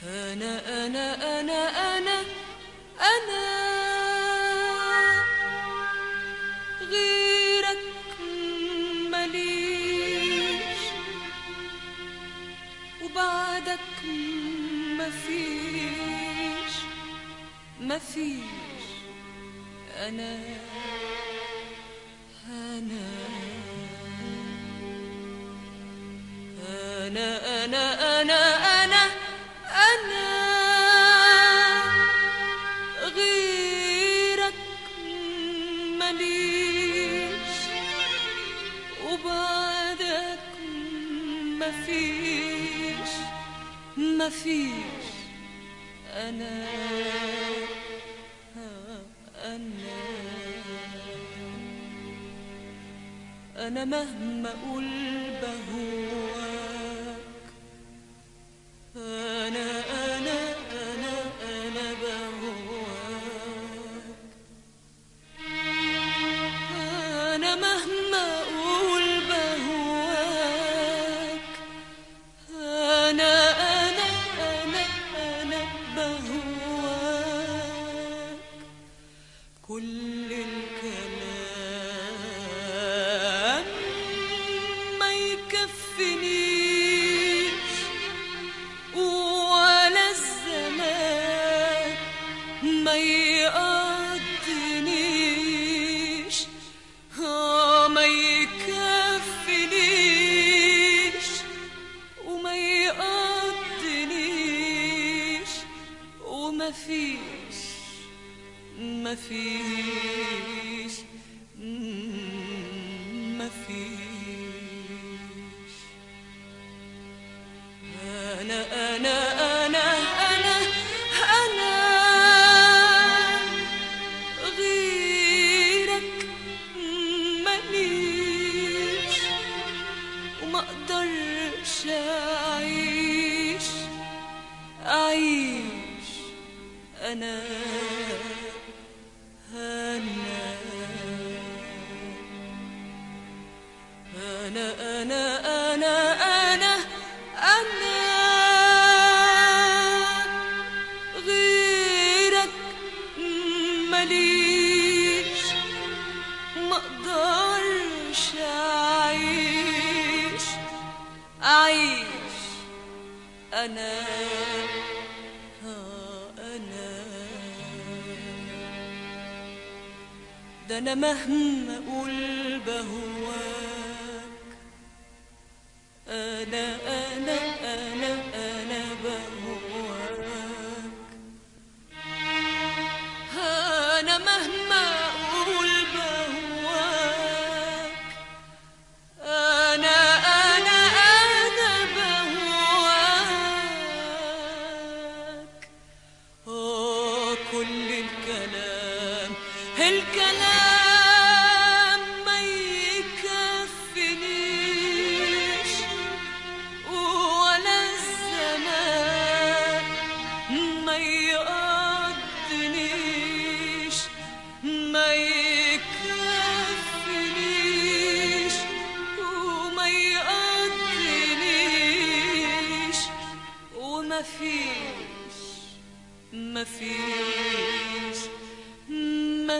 أنا أنا أنا أنا أنا غيرك مليش وبعدك مفيش مفيش أنا أنا أنا أنا أنا أنا أنا غيرك مليش وبعدك مفيش مفيش أنا أنا أنا مهما أقول بهواك أنا أنا أنا أنا بهواك أنا مهما أقول بهواك أنا أنا أنا أنا بهواك كل الكلام ما يكفنيش ولا الزمان ما يقضنيش آه ما يكفنيش وما يقضنيش وما فيش ما فيش ما فيش أنا أنا أنا أنا أنا غيرك ماليش وما أقدرش أعيش أعيش أنا أنا أنا أنا أنا أنا أنا غيرك مليش ما أقدرش أعيش أعيش أنا آه أنا ده أنا مهما أقول بهواك أنا أنا أنا أنا بهواك أنا مهما أقول بهواك أنا أنا أنا بهواك آه كل الكلام الكلام ما يكفنيش ولا الزمان ما يقضنيش ما يكفنيش وما يقضنيش وما فيش ما فيش ما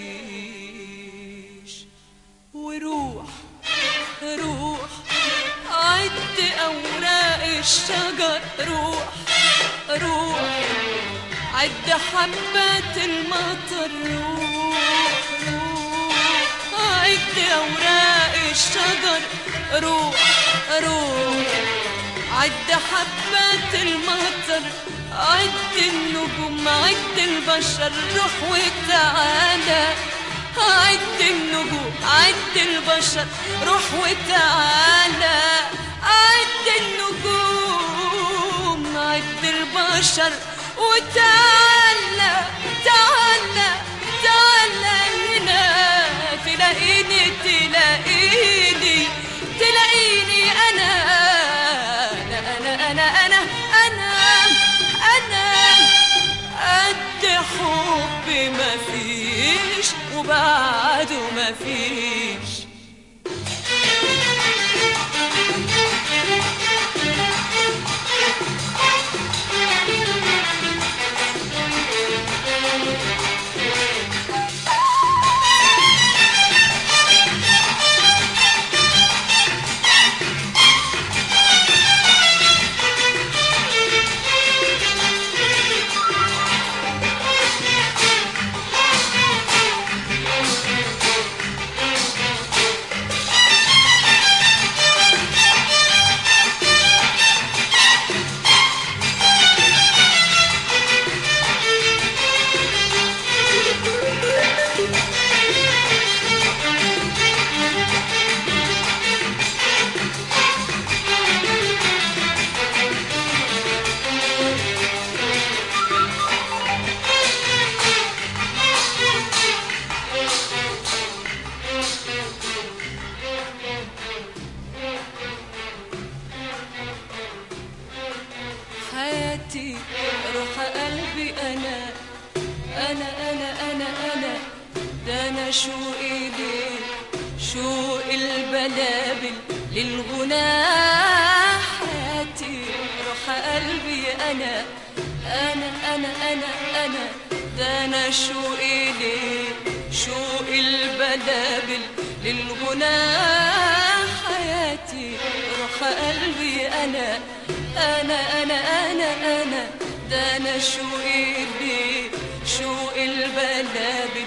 فيش وروح روح عد أوراق الشجر روح روح عد حبات المطر روح روح عد أوراق الشجر روح روح عد حبات المطر عد النجوم عد البشر روح وتعالى عد النجوم عد البشر روح وتعالى عد النجوم عد البشر وتعالى تعالى تعالى هنا تلاقيني تلاقيني تلاقيني انا انا انا انا انا انا انا قد حبي مفيش وبعده مفيش حياتي روح قلبي أنا أنا أنا أنا أنا ده أنا شوقي ليه شوق البلابل للغناء حياتي روح قلبي أنا أنا أنا أنا أنا ده أنا شوقي ليه شوق البلابل للغناء حياتي روح قلبي أنا أنا أنا أنا أنا ده أنا شوقي ليه شوق البلابل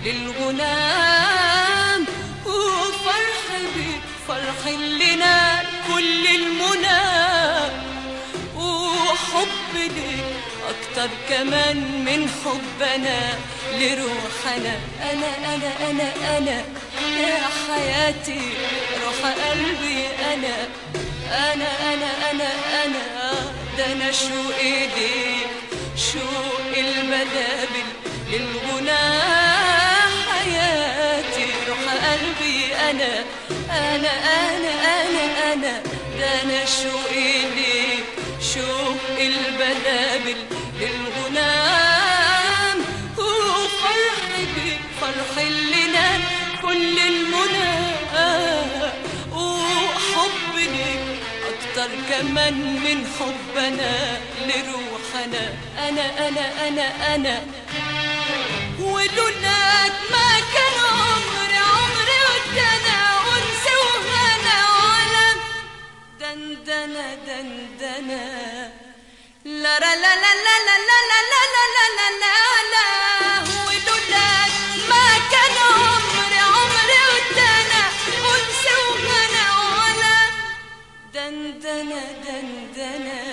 للغنام وفرح بيك فرح لنا كل المنى وحب ليك أكتر كمان من حبنا لروحنا أنا أنا أنا أنا يا حياتي روح قلبي أنا أنا أنا أنا أنا ده أنا شوقي ليك شوق المدابل للغنى حياتي روح قلبي أنا أنا أنا أنا أنا ده أنا شوقي ليك شوق البلابل للغنام وفرح بيك فرح لنا كل المنى وحب ليك أكتر كمان من حبنا لروحنا أنا أنا أنا أنا ولولاك ما كان عمري عمري ودنا أنس وهنا وعلم دندنة دندنة لا لا لا لا لا لا لا لا لا لا لا لا لا ولولاك ما كان عمري عمري ودنا أنس وهنا وعلم دندنة دندنة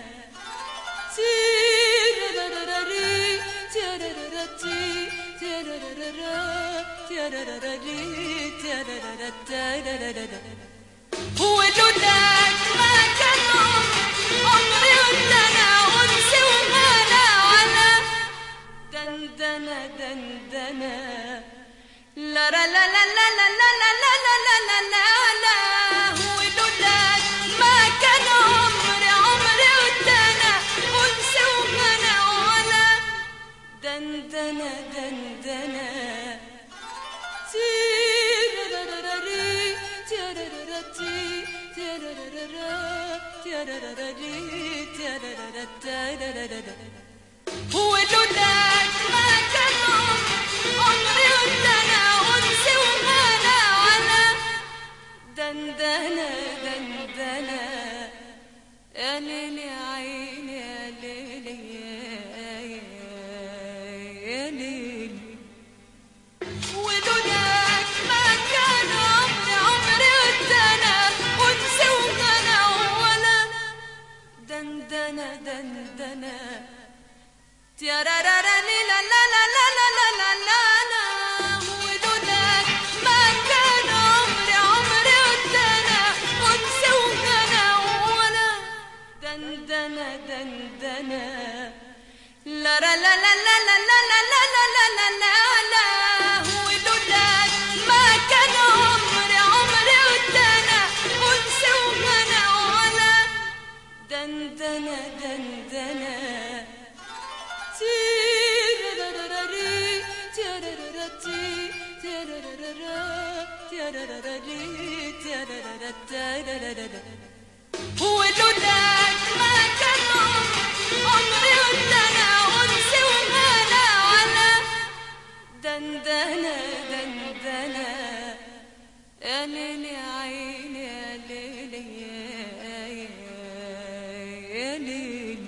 تيراراراري تيراراراتي تيرارارارا تيراراراري تيرارارارا هو لولاك ما كان عمري ودنا أنس وغلا على دندنة دندنة لا لا لا لا لا لا لا لا لا لا لا لا لا هو لولاك ما كان عمري عمري ودنا أنس وغلا على دندنة دندنة تيراراراري تيراراراتي تيرارارارا تيراراراري تيرارارارا هو لولاك ما كان عمري ودنا أنس وغلا على دندنة دندنة يا ليل يا عيني يا ليل يا يا ليل ولولاك ما كان عمري عمري ودنا أنس وغلا ولا دندنة دندنة تيارارارا لي لا لا لا لا لا لا لا لا لا ولولاك ما كان عمري عمري ودنا أنس وغلا ولا دندنة دندنة لا لا لا لا لا لا لا لا لا لا لا لا لا ولولاك ما كان عمري عمري ودنا أنس وغلا ولا دندنة دندنة تيراراراري تيراراراتي تيرارارارا تيراراراري تيرارارارا هو لولاك ما كان عمري ودنا أنس وغلا على دندنة دندنة يا ليل يا عيني يا ليل يا يا ليل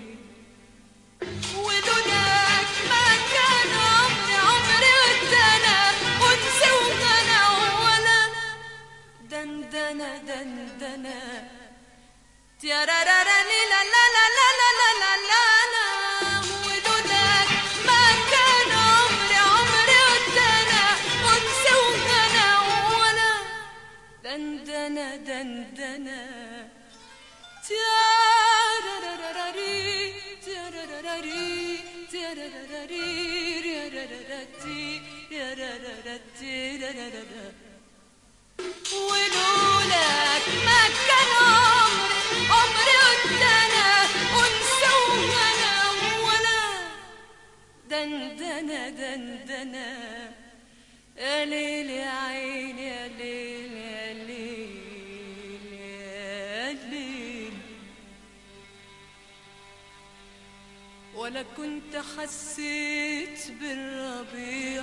ولولاك ما كان عمري عمري ودنا أنس وغلا ولا دندنة دندنة تيارارارا لي لا لا لا لا لا لا لا لا لا ولولاك ما كان عمري عمري ودنا أنس وغلا ولا دندنة دندنة تياراراراري تياراراري تياراراري رياراراراتي رياراراراتي ريارارارا ولولاك ما كان عمري عمري ودنا أنس وغلا دندنة دندنة يا ليل يا عيني يا ليل يا ليل يا ليل ولا كنت حسيت بالربيع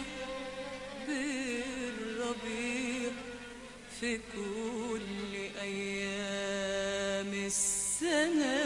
بالربيع في كل أيام السنة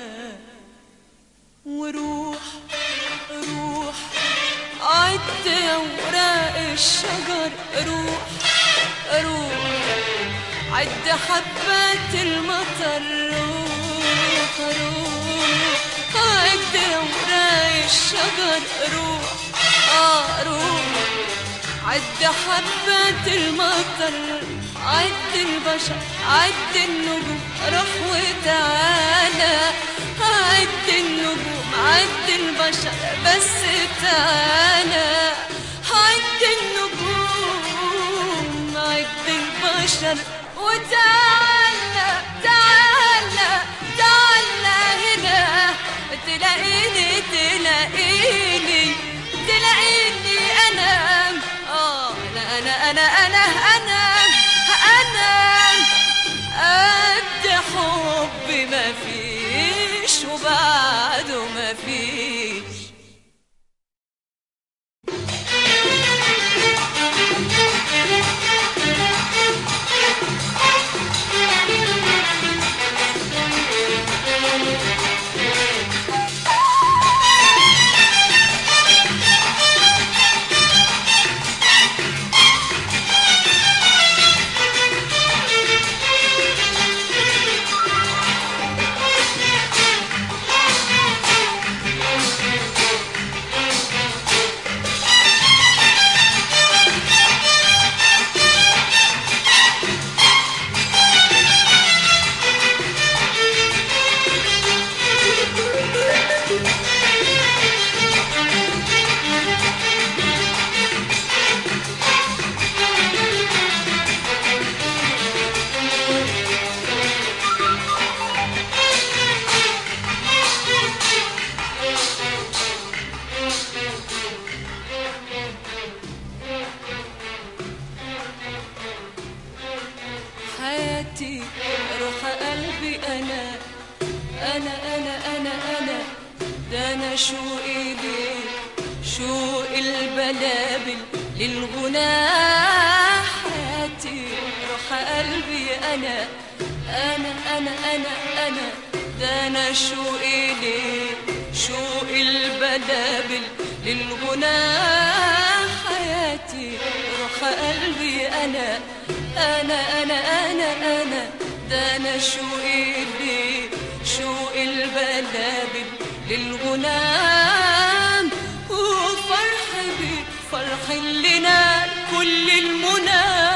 وروح روح عد أوراق الشجر روح روح عد حبات المطر روح روح عد أوراق الشجر روح آه روح عد حبات المطر عد البشر عد النجوم روح وتعالى عد النجوم عد البشر بس تعالى عد النجوم عد البشر وتعالى تعالى تعالى هنا تلاقيني تلاقيني تلاقيني انا اه انا انا انا انا انا انا قد حبي ما فيش وبعده ما فيش حياتي روح قلبي انا انا انا انا انا ده انا شوقي ليك شوق البلابل للغناء حياتي روح قلبي انا انا انا انا انا ده انا شوقي ليك شوق البلابل للغناء حياتي روح قلبي انا انا انا انا انا ده انا شوقي ليك شوق البلابل للغنام وفرح بيك فرح لنا كل المنى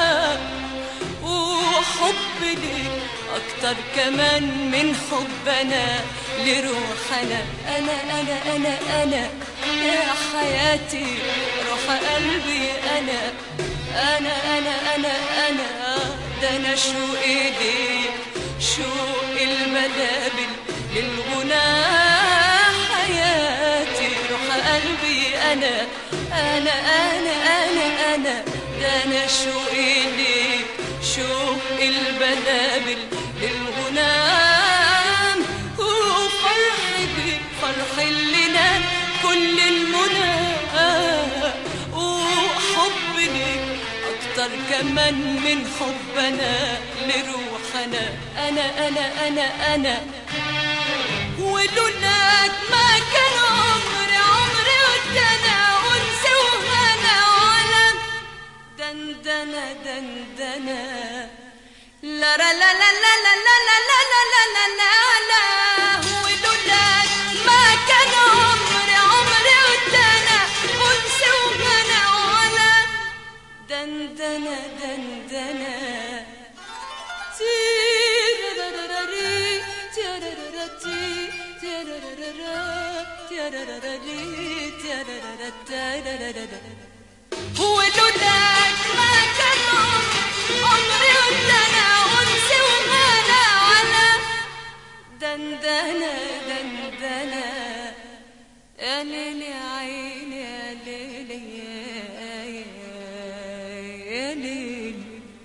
وحب ليك اكتر كمان من حبنا لروحنا انا انا انا انا يا حياتي روح قلبي انا انا انا انا انا ده انا شوقي ليك شوق المدابل للغناء حياتي روح قلبي انا انا انا انا انا ده انا شوقي ليك شوق البلابل للغنام وفرح بيك فرح لنا كل المنى وحب ليك اكتر كمان من حبنا لروحنا انا انا انا انا ولولاك ما كان عمري عمري ودنا انسى وهنا ولا دندنة دندنة لا لا لا لا لا لا لا لا لا لا لا لا لا ولولاك ما كان عمري عمري ودنا انسى وهنا ولا دندنة دندنة تيراراراري، تيراراراتي، تيرارارارا، تيراراراري، تيرارارا، تيرارارا. هو لولاك ما كان عمري ودنا انسى وغنى على دندنة دندنة يا ليل يا عين يا ليل يا يا ليل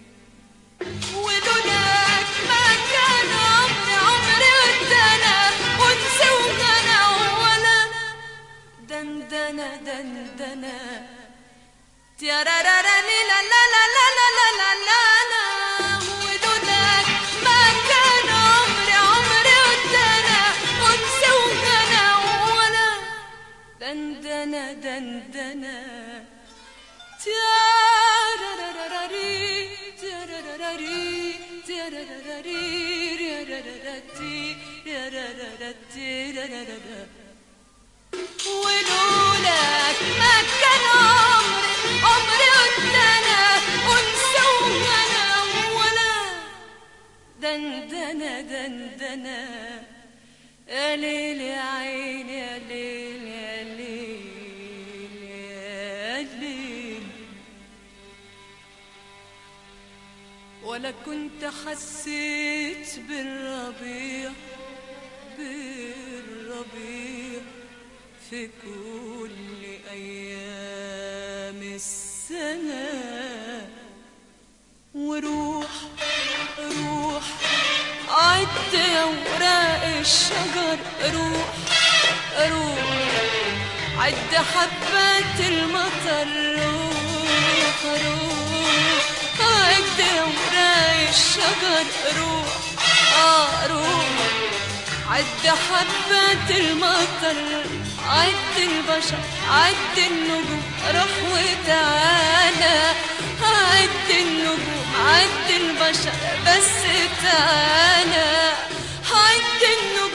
ولولاك ما كان عمري عمري ودنا ونسى وغنى ولا دندنة دندنة تياراراراني لا لا لا لا لا لا لا لا لا ولولاك ما كان عمري عمري ودنا ونسى وغنى ولا دندنة دندنة تياراراراري تياراراري تياراراري ريارارارتي ريارارارتي ريارارارا ولولاك ما كان عمري عمري ودنا انسى وانا ولا دندنة دندنة يا ليل يا عين يا ليل يا ليل يا ليل ولا كنت حسيت بالربيع بالربيع في كل أيام السنة وروح روح عد أوراق الشجر روح روح عد حبات المطر روح روح عد أوراق الشجر روح آه روح عد حبات المطر عد البشر عد النجوم روح وتعالى عد النجوم عد البشر بس تعالى عد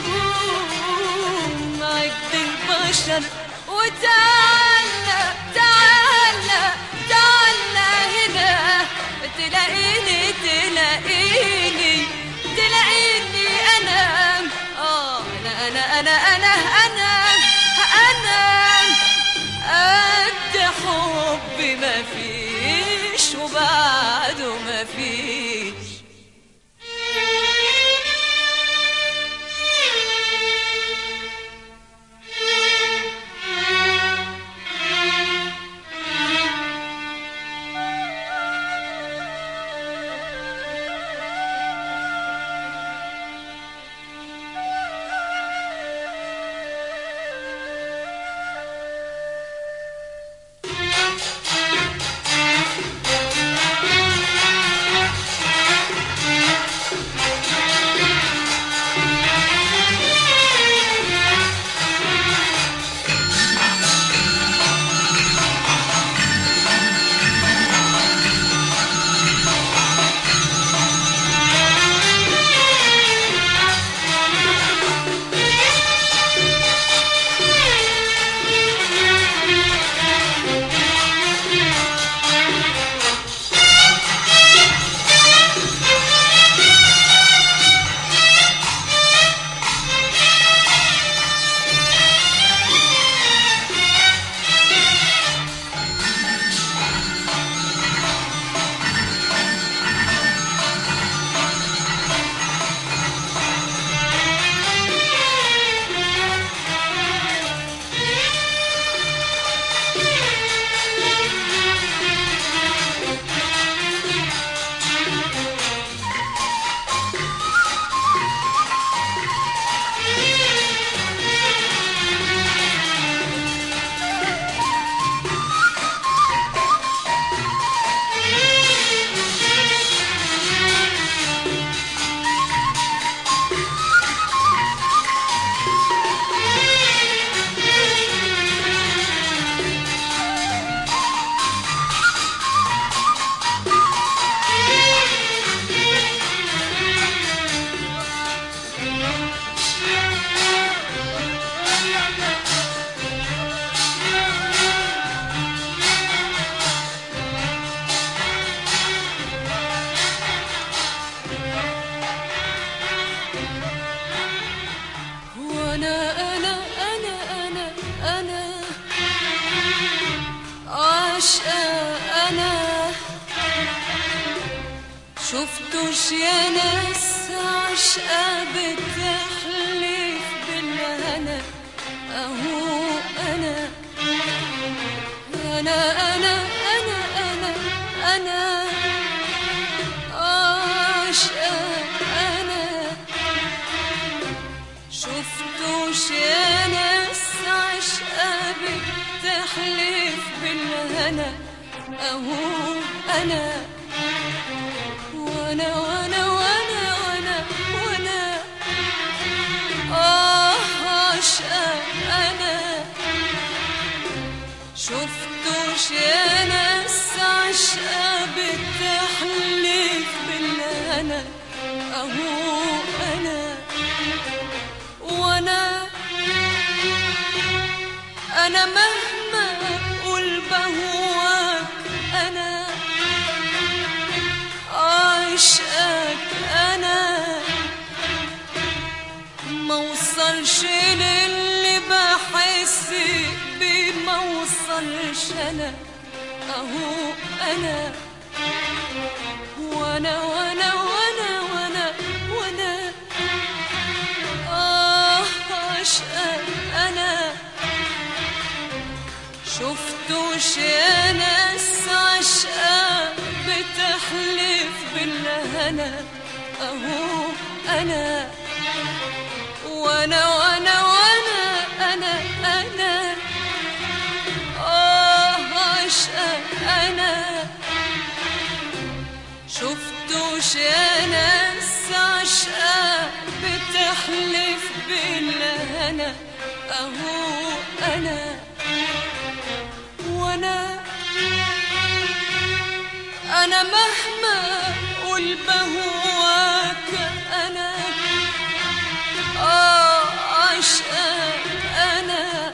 النجوم عد البشر وتعالى تعالى تعالى هنا تلاقيني تلاقيني تلاقيني انا اه انا انا انا انا انا انا قد حبي ما فيش وبعده ما فيش شفتوش يا ناس عشقة بتحلف بالهنا اهو شفتوش يا ناس عشقة بتحلف بالهنا اهو انا وانا وانا وانا وانا وانا اه عشقة انا شفتوش يا ناس عشقة بتحلف بالهنا اهو انا وانا انا مهما اقول بهواك انا عشقك انا ما وصلش للي بحس بيه ما وصلش انا اهو انا وانا وانا وانا وانا وانا آه عشقك أنا شفتوش يا ناس عشقة بتحلف بالهنا أهو أنا وأنا وأنا وأنا أنا أنا آه عشقك أنا شفتوش يا ناس عشقة بتحلف بالهنا اهو انا وانا انا مهما اقول بهواك انا اه عشقك انا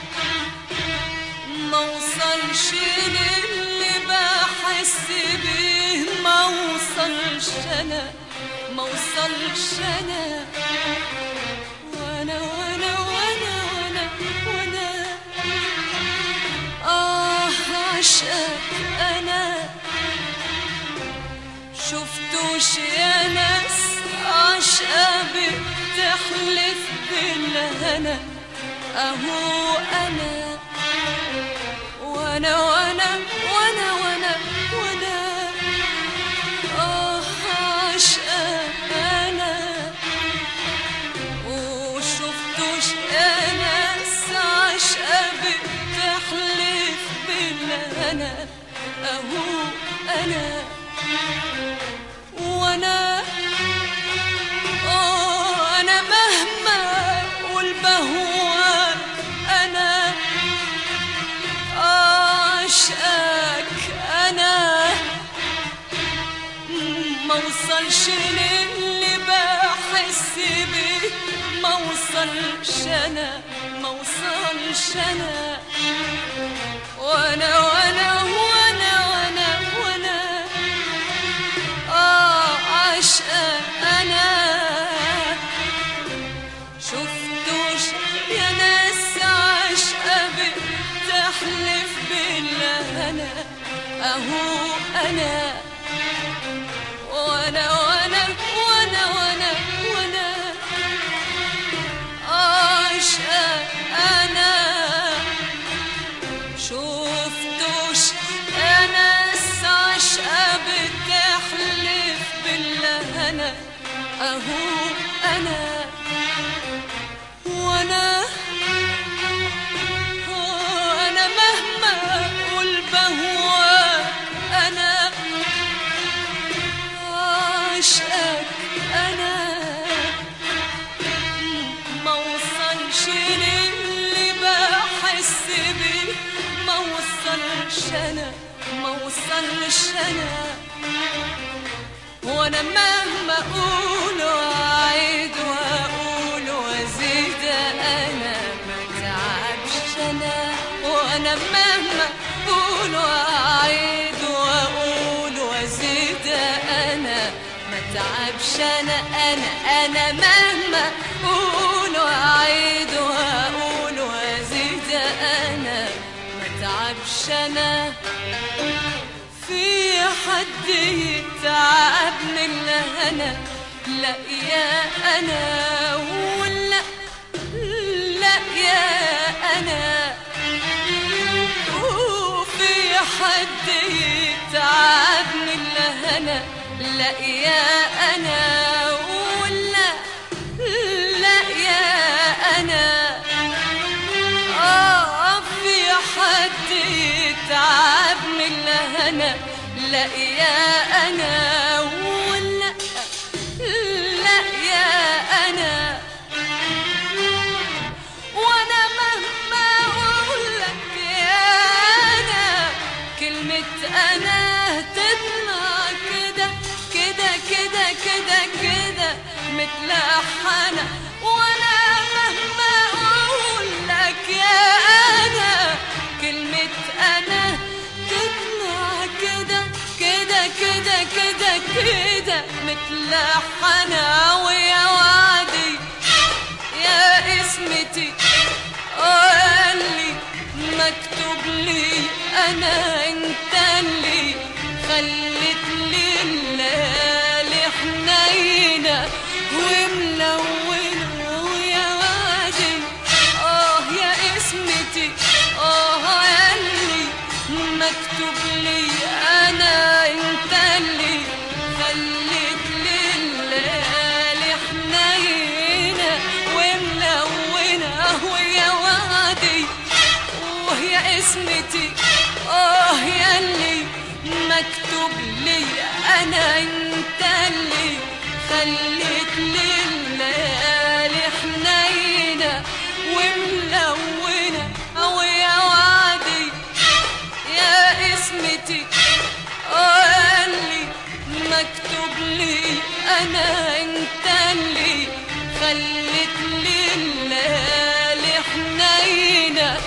ما وصلش للي بحس بيه ما وصلش انا ما وصلش انا وانا وانا وانا وانا وانا اه عشقك انا شفتوش يا ناس عشقة بتحلف بالهنا اهو انا وانا وانا وانا وانا وانا اه عشقك انا وشفتوش يا ناس عشقة بتحلف بالهنا اهو انا وانا اه انا مهما اقول بهواك انا عشقك انا ما وصلش للي بحس بيه ما وصلش انا ما وصلش انا وانا وانا وانا وانا وانا اه عشقة انا شفتوش يا ناس عشقة بتحلف بالهنا اهو انا وانا وانا وانا وانا وانا عشقة انا شفتوش يا ناس عشقة بتحلف بالهنا اهو انا وانا انا مهما اقول بهواك انا عشقك انا ما وصلش للي بحس بيه ما وصلش انا ما وصلش انا وانا مهما اقول واعيد واقول وازيد انا ما تعبش انا وانا مهما اقول واعيد واقول وازيد انا ما تعبش انا انا انا مهما اقول واعيد واقول وازيد انا ما تعبش انا في حد يتعب من الهنا لا يا انا ولا لا يا انا وفي حد يتعب من الهنا لا يا انا ولا لا يا لا يا انا ولا لا يا انا وانا مهما اقول لك يا انا كلمة انا تطلع كده كده كده كده كده متلحنة وانا مهما اقول لك يا انا كلمة انا تطلع كده كده كده كده كده متلحنة ويا وعدي يا اسمتي قال لي مكتوب لي انا انت اللي خلت لي الليالي حنينه وملونه ويا وادي اه يا اسمتي اه قال لي مكتوب لي انا انت اللي خلت لي الليالي حنينه وملونه ويا وادي وهي اسمتي اه ياللي مكتوب لي انا انت اللي خليت لي الليالي حنينه وملونه ويا وعدي يا اسمتي اه اللي مكتوب لي انا انت اللي خلت لي الليالي حنينه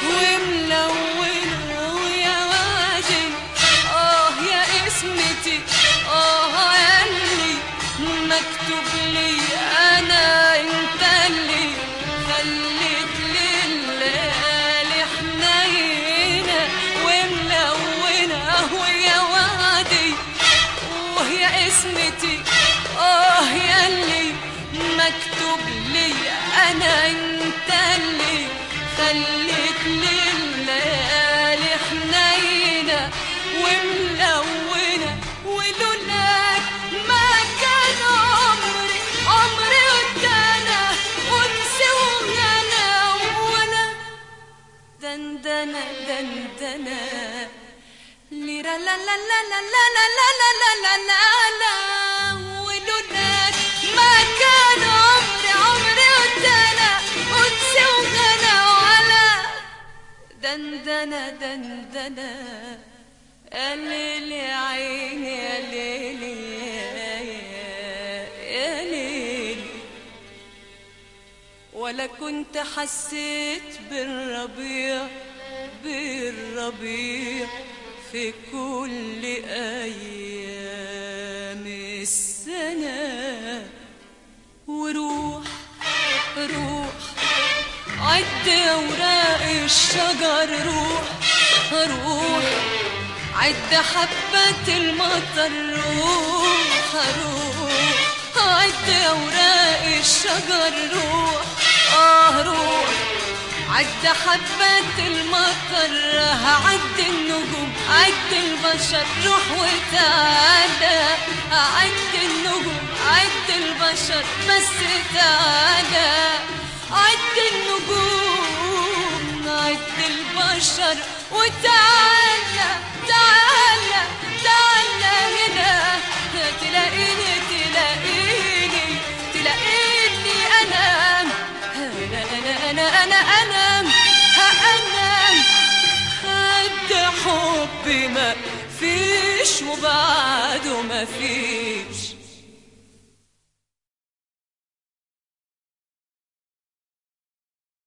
وملونه ويا وادي اه يا اسمتي اه اللي مكتوب لي انا انت اللي خلت لي الليالي حنينه وملونه ويا وادي وهي اسمتي اه ياللي مكتوب لي انا انت اللي خليت لي الليالي حنينه وملونه ولولاك ما كان عمري عمري ودانا ونسي وغنى ولا دندنة دندنة ليرا لا لا لا لا لا لا لا لا لا لا لا ولولاك ما كان عمري عمري ودانا أنسى وغنى ولا دندنة دندنة يا ليل يا عيني يا ليل يا- يا ليل ولا كنت حسيت بالربيع بالربيع في كل أيام السنة وروح روح عد أوراق الشجر روح روح عد حبة المطر روح روح عد أوراق الشجر روح آه روح عد حبة المطر هعد النجوم عد البشر روح وتعالى عد النجوم عد البشر بس تعالى عد النجوم عد البشر وتعالى تعالى تعالى هنا تلاقيني تلاقيني تلاقيني انا انا انا انا انا انا انا خد حبي ما فيش وبعده ما فيش